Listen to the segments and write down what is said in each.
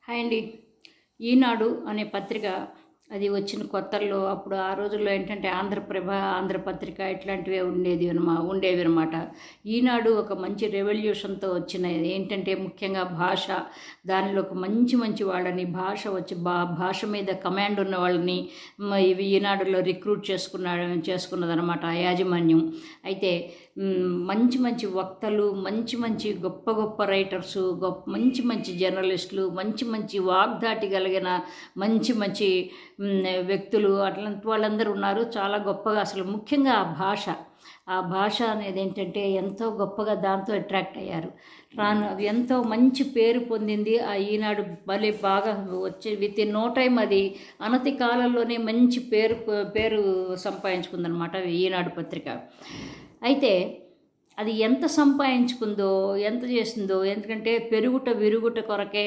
hi అండి ఈనాడు అనే పత్రిక అది వచ్చిన కొత్తల్లో అప్పుడు ఆ రోజుల్లో ఏంటంటే ఆంధ్రప్రభ ఆంధ్రపత్రిక ఇట్లాంటివే ఉండేది అనమా ఉండేవి అనమాట ఈనాడు ఒక మంచి రెవల్యూషన్తో వచ్చిన ఏంటంటే ముఖ్యంగా భాష దానిలో ఒక మంచి మంచి వాళ్ళని భాష వచ్చి భా భాష మీద కమాండ్ ఉన్న వాళ్ళని మ, ఇవి ఈనాడులో రిక్రూట్ చేసుకున్న చేసుకున్నదనమాట ఆ యాజమాన్యం అయితే మ్, మంచి మంచి వక్తలు మంచి మంచి గొప్ప గొప్ప రైటర్సు గొప్ప మంచి మంచి జర్నలిస్టులు మంచి మంచి వాగ్దాటి కలిగిన మంచి మంచి మ్, వ్యక్తులు అట్లాంటి వాళ్ళందరూ ఉన్నారు చాలా గొప్పగా అసలు ముఖ్యంగా ఆ భాష ఆ భాష అనేది ఏంటంటే ఎంతో గొప్పగా దాంతో అట్రాక్ట్ అయ్యారు రాను అది ఎంతో మంచి పేరు పొందింది ఆ ఈనాడు భలే బాగా వచ్చే విత్ ఇన్ నో టైం అది అనతి కాలంలోనే మంచి పేరు పేరు సంపాదించుకుందనమాట ఈనాడు పత్రిక అయితే అది ఎంత సంపాదించుకుందో ఎంత చేసిందో ఎందుకంటే పెరుగుట విరుగుట కొరకే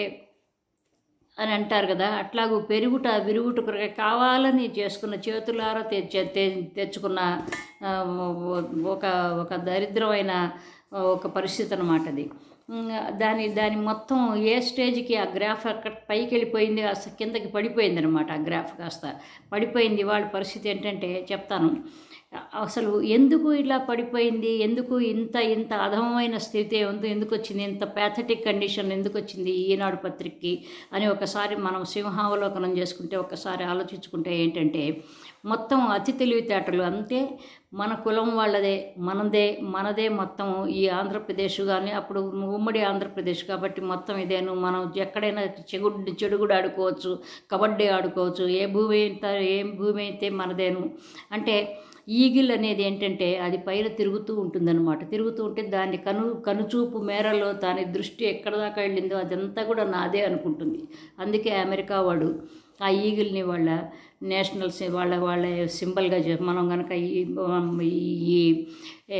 అని అంటారు కదా అట్లాగూ పెరుగుట విరుగుట కొరకే కావాలని చేసుకున్న చేతులారా తెచ్చ తె- తెచ్చుకున్న ఆ, ఒక ఒక దరిద్రమైన ఒక పరిస్థితి అనమాట అది ఉమ్, దాని దాని మొత్తం ఏ స్టేజ్కి ఆ గ్రాఫ్ అక్కడ పైకి వెళ్ళిపోయింది అసలు కిందకి పడిపోయింది అనమాట ఆ గ్రాఫ్ కాస్త పడిపోయింది వాళ్ళ పరిస్థితి ఏంటంటే చెప్తాను అసలు ఎందుకు ఇలా పడిపోయింది ఎందుకు ఇంత ఇంత అధమమైన స్థితి ఉంది ఎందుకు వచ్చింది ఇంత ప్యాథటిక్ కండిషన్ ఎందుకు వచ్చింది ఈనాడు పత్రికకి అని ఒకసారి మనం సింహావలోకనం చేసుకుంటే ఒకసారి ఆలోచించుకుంటే ఏంటంటే మొత్తం అతి తెలివితేటలు అంటే మన కులం వాళ్ళదే మనదే మనదే మొత్తం ఈ ఆంధ్రప్రదేశ్ కానీ అప్పుడు ఉమ్మడి ఆంధ్రప్రదేశ్ కాబట్టి మొత్తం ఇదేను మనం ఎక్కడైనా చెగుడు చెడుగుడు ఆడుకోవచ్చు కబడ్డీ ఆడుకోవచ్చు ఏ భూమి అయితే ఏ భూమి అయితే మనదేను అంటే ఈగిల్ అనేది ఏంటంటే అది పైన తిరుగుతూ ఉంటుందన్నమాట తిరుగుతూ ఉంటే దాన్ని కను కనుచూపు మేరలో దాని దృష్టి ఎక్కడ దాకా వెళ్ళిందో అదంతా కూడా నాదే అనుకుంటుంది అందుకే అమెరికా వాడు ఆ ఈగిల్ని వాళ్ళ నేషనల్ సి- వాళ్ళ వాళ్ళ సింబల్గా చే- మనం కనుక ఈ ఈ ఏ,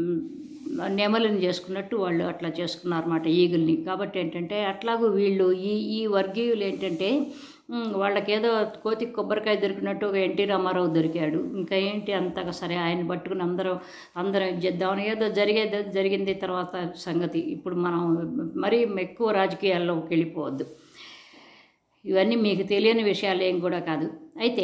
నెమలిని చేసుకున్నట్టు వాళ్ళు అట్లా చేసుకున్నారన్నమాట ఈగిల్ని కాబట్టి ఏంటంటే అట్లాగూ వీళ్ళు ఈ ఈ వర్గీయులు ఏంటంటే ఉమ్, వాళ్ళకేదో కోతి కొబ్బరికాయ దొరికినట్టు ఒక ఎన్టీ రామారావు దొరికాడు ఇంకా ఏంటి అంతగా సరే ఆయన పట్టుకుని అందరూ అందరం ఇది చేద్దామని ఏదో జరిగేది జరిగింది తర్వాత సంగతి ఇప్పుడు మనం మరీ ఎక్కువ రాజకీయాల్లోకి వెళ్ళిపోవద్దు ఇవన్నీ మీకు తెలియని విషయాలు ఏం కూడా కాదు అయితే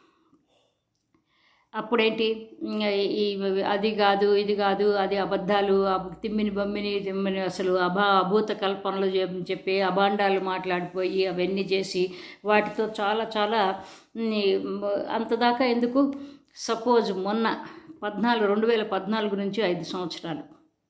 అప్పుడేంటి ఇంగ ఈ అది కాదు ఇది కాదు అది అబద్ధాలు అబ్- తిమ్మిని బమ్మిని తిమ్మిని అసలు అభా అభూత కల్పనలు చెప్- చెప్పి అభాండాలు మాట్లాడిపోయి అవన్నీ చేసి వాటితో చాలా చాలా ఉమ్, అంతదాకా ఎందుకు సపోజ్ మొన్న పద్నాలుగు రెండు వేల పద్నాలుగు నుంచి ఐదు సంవత్సరాలు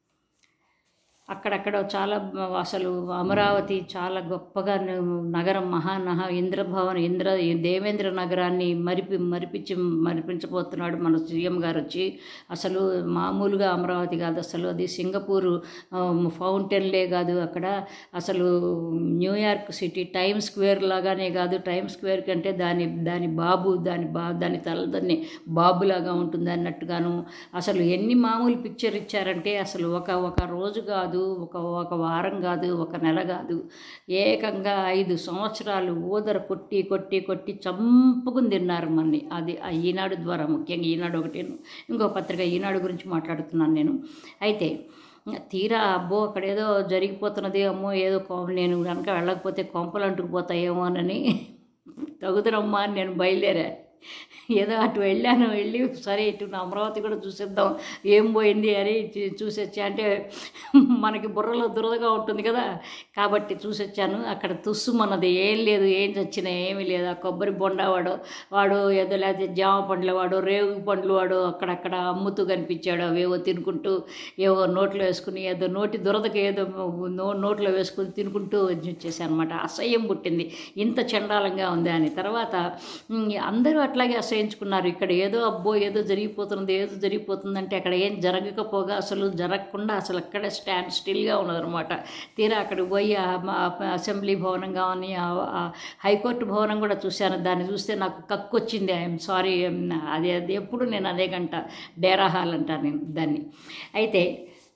అక్కడక్కడ చాలా అసలు అమరావతి చాలా గొప్పగా న- నగరం మహానహ ఇంద్రభవన్ ఇంద్ర దేవేంద్ర నగరాన్ని మరిపి మరిపించి మరిపించబోతున్నాడు మన సీఎం గారు వచ్చి అసలు మామూలుగా అమరావతి కాదు అసలు అది సింగపూరు ఆ, ఫౌంటైన్లే కాదు అక్కడ అసలు న్యూయార్క్ సిటీ టైమ్ స్క్వేర్ లాగానే కాదు టైమ్ స్క్వేర్ కంటే దాని దాని బాబు దాని బా దాని తల దాన్ని బాబులాగా ఉంటుంది అన్నట్టుగాను అసలు ఎన్ని మామూలు పిక్చర్ ఇచ్చారంటే అసలు ఒక ఒక రోజు కాదు ఒక ఒక వారం కాదు ఒక నెల కాదు ఏకంగా ఐదు సంవత్సరాలు ఊదర కొట్టి కొట్టి కొట్టి చంపుకుని తిన్నారు మనని అది ఆ ఈనాడు ద్వారా ముఖ్యంగా ఈనాడు ఒకటి ఇంకో పత్రిక ఈనాడు గురించి మాట్లాడుతున్నాను నేను అయితే తీరా అబ్బో అక్కడ ఏదో జరిగిపోతున్నది అమ్మో ఏదో కో- నేను కనుక వెళ్ళకపోతే కొంపలు అంటుకుపోతాయేమో అని తగుదరమ్మా అని నేను బయలుదేరా ఏదో అటు వెళ్ళాను వెళ్ళి సరే ఇటు నా అమరావతి కూడా చూసేద్దాం ఏం పోయింది అని చూ- చూసొచ్చా అంటే మనకి బుర్రలో దురదగా ఉంటుంది కదా కాబట్టి చూసొచ్చాను అక్కడ తుస్సు మనది ఏం లేదు ఏం చచ్చినా ఏమీ లేదు ఆ కొబ్బరి బొండా వాడు వాడు ఏదో లేకపోతే జామ పండ్ల వాడు రేగు పండ్లు వాడు అక్కడక్కడ అమ్ముతూ కనిపించాడు అవేవో తినుకుంటూ ఏవో నోట్లో వేసుకుని ఏదో నోటి దురదకి ఏదో నో నోట్లో వేసుకుని తినుకుంటూ వచ్చేసాను అనమాట అసహ్యం పుట్టింది ఇంత చండాలంగా ఉంది అని తర్వాత ఉమ్, అందరూ అట్లాగే అసహించుకున్నారు ఇక్కడ ఏదో అబ్బో ఏదో జరిగిపోతున్నది ఏదో జరిగిపోతుంది అంటే అక్కడ ఏం జరగకపోగా అసలు జరగకుండా అసలు అక్కడే స్టాండ్ స్టిల్గా ఉన్నదనమాట తీరా అక్కడికి పోయి ఆ మా- ఆ అసెంబ్లీ భవనం కానీ ఆ- ఆ హైకోర్టు భవనం కూడా చూశాను దాన్ని చూస్తే నాకు కక్కు వచ్చింది ఐఎమ్ సారీ అది అది ఎప్పుడు నేను అదే గంట డేరా హాల్ అంటాను నేను దాన్ని అయితే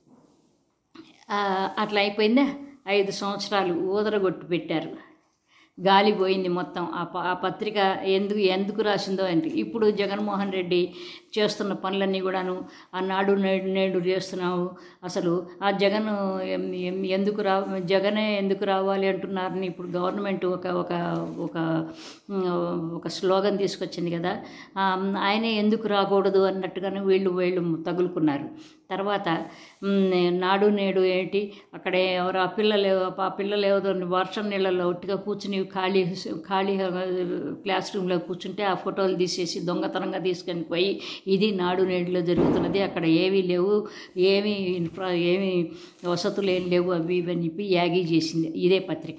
ఆ, అట్లా అయిపోయిందా ఐదు సంవత్సరాలు ఊదరగొట్టు పెట్టారు గాలి పోయింది మొత్తం ఆ ప ఆ పత్రిక ఎందుకు ఎందుకు రాసిందో అంటే ఇప్పుడు జగన్మోహన్ రెడ్డి చేస్తున్న పనులన్నీ కూడాను ఆ నాడు నేడు నేడు చేస్తున్నావు అసలు ఆ జగన్ ఎం- ఎం- ఎందుకు రా జగనే ఎందుకు రావాలి అంటున్నారని ఇప్పుడు గవర్నమెంట్ ఒక ఒక ఒక ఉమ్, ఒక స్లోగన్ తీసుకొచ్చింది కదా ఆ, ఆయనే ఎందుకు రాకూడదు అన్నట్టుగానే వీళ్ళు వీళ్ళు తగులుకున్నారు తర్వాత ఉమ్, నాడు నేడు ఏంటి అక్కడే ఎవరు ఆ పిల్లలు ఆ పిల్లలు ఏదో వర్షం నీళ్ళలో ఒట్టిగా కూర్చుని ఖాళీ ఖాళీ క్లాస్ రూమ్లో కూర్చుంటే ఆ ఫోటోలు తీసేసి దొంగతనంగా తీసుకొని పోయి ఇది నాడు నేడులో జరుగుతున్నది అక్కడ ఏమీ లేవు ఏమీ ఇన్ఫ్రా ఏమీ వసతులు ఏం లేవు అవి ఇవి అని చెప్పి యాగీ చేసింది ఇదే పత్రిక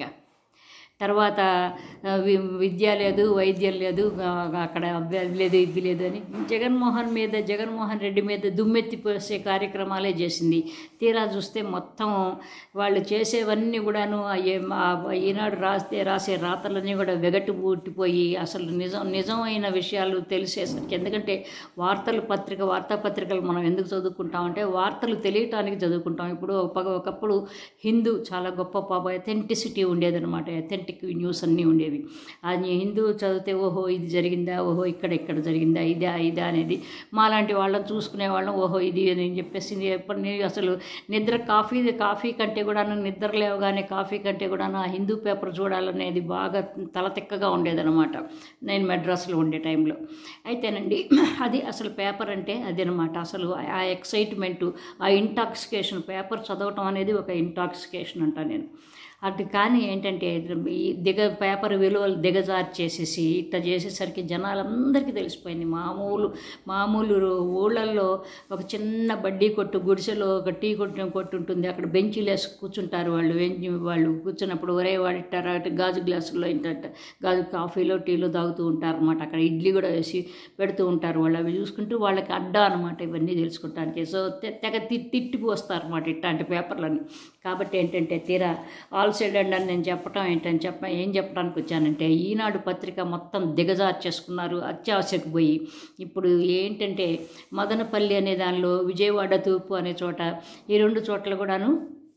తర్వాత ఆ, వి- విద్య లేదు వైద్యం లేదు ఆ, అక్కడ అవి అది లేదు ఇది లేదు అని జగన్మోహన్ మీద జగన్మోహన్ రెడ్డి మీద దుమ్మెత్తి పోసే కార్యక్రమాలే చేసింది తీరా చూస్తే మొత్తం వాళ్ళు చేసేవన్నీ కూడాను ఆ ఏ- ఆ ఈనాడు రాస్తే రాసే రాతలన్నీ కూడా వెగటు పుట్టిపోయి అసలు నిజం నిజమైన విషయాలు తెలిసేసరికి ఎందుకంటే వార్తలు పత్రిక వార్తాపత్రికలు మనం ఎందుకు చదువుకుంటామంటే వార్తలు తెలియటానికి చదువుకుంటాం ఇప్పుడు ఒక- ఒకప్పుడు హిందూ చాలా గొప్ప పాప అథెంటిసిటీ ఉండేదన్నమాట అథెంటిక్ న్యూస్ అన్నీ ఉండేవి అది హిందూ చదివితే ఓహో ఇది జరిగిందా ఓహో ఇక్కడ ఇక్కడ జరిగిందా ఇదా ఇదా అనేది మాలాంటి వాళ్ళని చూసుకునే వాళ్ళం ఓహో ఇది అని చెప్పేసి ఎప్పటి నీ- అసలు నిద్ర కాఫీ కాఫీ కంటే కూడాను నిద్ర లేవగానే కాఫీ కంటే కూడాను ఆ హిందూ పేపర్ చూడాలనేది బాగా తలతిక్కగా ఉండేదన్నమాట నేను మెడ్రాస్లో ఉండే టైంలో అయితేనండి అది అసలు పేపర్ అంటే అదనమాట అసలు ఆ ఎక్సైట్మెంటు ఆ ఇంటాక్సికేషన్ పేపర్ చదవటం అనేది ఒక ఇంటాక్సికేషన్ అంటా నేను అది కానీ ఏంటంటే ఈ దిగ పేపర్ విలువలు దిగజారు చేసేసి ఇట్లా చేసేసరికి జనాలందరికీ తెలిసిపోయింది మామూలు మామూలు ఊళ్ళల్లో ఒక చిన్న బడ్డీ కొట్టు గుడిసెలో ఒక టీ కొట్టు కొట్టు ఉంటుంది అక్కడ బెంచీలు వేసి కూర్చుంటారు వాళ్ళు వెంచి వాళ్ళు కూర్చున్నప్పుడు ఒరే వాడిట్టారా అంటే గాజు గ్లాసుల్లో ఇంట గాజు కాఫీలో టీలో తాగుతూ ఉంటారు అనమాట అక్కడ ఇడ్లీ కూడా వేసి పెడుతూ ఉంటారు వాళ్ళు అవి చూసుకుంటూ వాళ్ళకి అడ్డా అనమాట ఇవన్నీ తెలుసుకోవటానికి సో తె- తెగ తి- తిట్టిపి వస్తారు అనమాట ఇట్లాంటి పేపర్లని కాబట్టి ఏంటంటే తీరా ఆల్ సైడ్ అండ్ అని నేను చెప్పటం ఏంటని చెప్ప ఏం చెప్పడానికి వచ్చానంటే ఈనాడు పత్రిక మొత్తం దిగజార్చేసుకున్నారు అత్యావశ్యకు పోయి ఇప్పుడు ఏంటంటే మదనపల్లి అనే దానిలో విజయవాడ తూర్పు అనే చోట ఈ రెండు చోట్ల కూడాను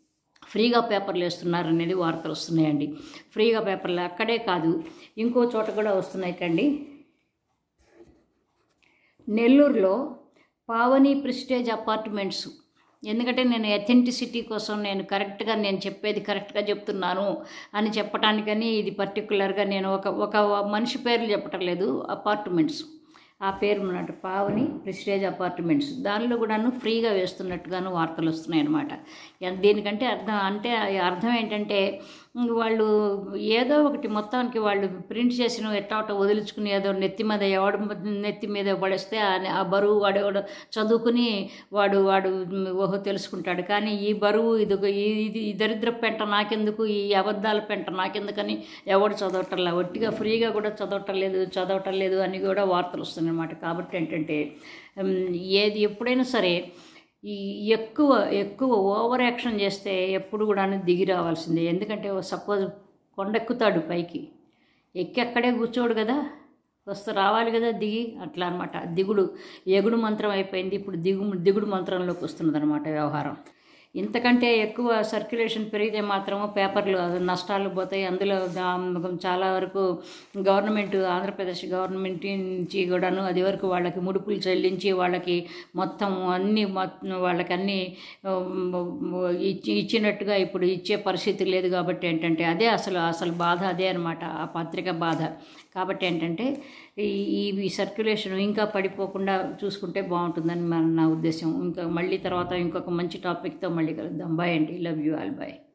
ఫ్రీగా పేపర్లు వేస్తున్నారు అనేది వార్తలు వస్తున్నాయండి ఫ్రీగా పేపర్లు అక్కడే కాదు ఇంకో చోట కూడా వస్తున్నాయి కండి నెల్లూరులో పావని ప్రిస్టేజ్ అపార్ట్మెంట్స్ ఎందుకంటే నేను అథెంటిసిటీ కోసం నేను కరెక్ట్గా నేను చెప్పేది కరెక్ట్గా చెప్తున్నాను అని చెప్పడానికని ఇది పర్టికులర్గా నేను ఒక ఒక మనిషి పేర్లు చెప్పటం లేదు అపార్ట్మెంట్స్ ఆ పేరు ఉన్నట్టు పావని ప్రిస్టేజ్ అపార్ట్మెంట్స్ దానిలో కూడాను ఫ్రీగా వేస్తున్నట్టుగాను వార్తలు వస్తున్నాయి అనమాట దీనికంటే అర్థం అంటే ఆ అర్థం ఏంటంటే ఇంక వాళ్ళు ఏదో ఒకటి మొత్తానికి వాళ్ళు ప్రింట్ చేసిన ఎట్టాట వదిలించుకుని ఏదో నెత్తి మీద ఎవడు నెత్తి మీద పడేస్తే ఆ- ఆ బరువు వాడు ఎవడో చదువుకుని వాడు వాడు ఓహో తెలుసుకుంటాడు కానీ ఈ బరువు ఇది ఒక- ఈ- ఇది ఈ దరిద్ర పెంట నాకెందుకు ఈ అబద్ధాల పెంట నాకెందుకని ఎవడు చదవటంలా ఒట్టిగా ఫ్రీగా కూడా చదవటం లేదు చదవటం లేదు అని కూడా వార్తలు వస్తున్నాయి అన్నమాట కాబట్టి ఏంటంటే ఉమ్, ఏది ఎప్పుడైనా సరే ఈ ఎక్కువ ఎక్కువ ఓవర్ యాక్షన్ చేస్తే ఎప్పుడు కూడా దిగి రావాల్సిందే ఎందుకంటే సపోజ్ కొండెక్కుతాడు పైకి ఎక్కి అక్కడే కూర్చోడు కదా వస్తూ రావాలి కదా దిగి అట్లా అనమాట దిగుడు ఎగుడు మంత్రం అయిపోయింది ఇప్పుడు దిగు దిగుడు మంత్రంలోకి వస్తున్నది అనమాట వ్యవహారం ఇంతకంటే ఎక్కువ సర్క్యులేషన్ పెరిగితే మాత్రము పేపర్లు నష్టాలు పోతాయి అందులో దా- చాలా వరకు గవర్నమెంట్ ఆంధ్రప్రదేశ్ గవర్నమెంట్ నుంచి కూడాను అది వరకు వాళ్ళకి ముడుపులు చెల్లించి వాళ్ళకి మొత్తం అన్ని మొత్తం వాళ్ళకి అన్ని ఉమ్, ఇచ్చి ఇచ్చినట్టుగా ఇప్పుడు ఇచ్చే పరిస్థితి లేదు కాబట్టి ఏంటంటే అదే అసలు అసలు బాధ అదే అనమాట ఆ పత్రిక బాధ కాబట్టి ఏంటంటే ఈ ఈ సర్క్యులేషన్ ఇంకా పడిపోకుండా చూసుకుంటే బాగుంటుందని మన నా ఉద్దేశం ఇంకా మళ్ళీ తర్వాత ఇంకొక మంచి టాపిక్తో మళ్ళీ కలుద్దాం బాయ్ అండి లవ్ యూ ఆల్ బాయ్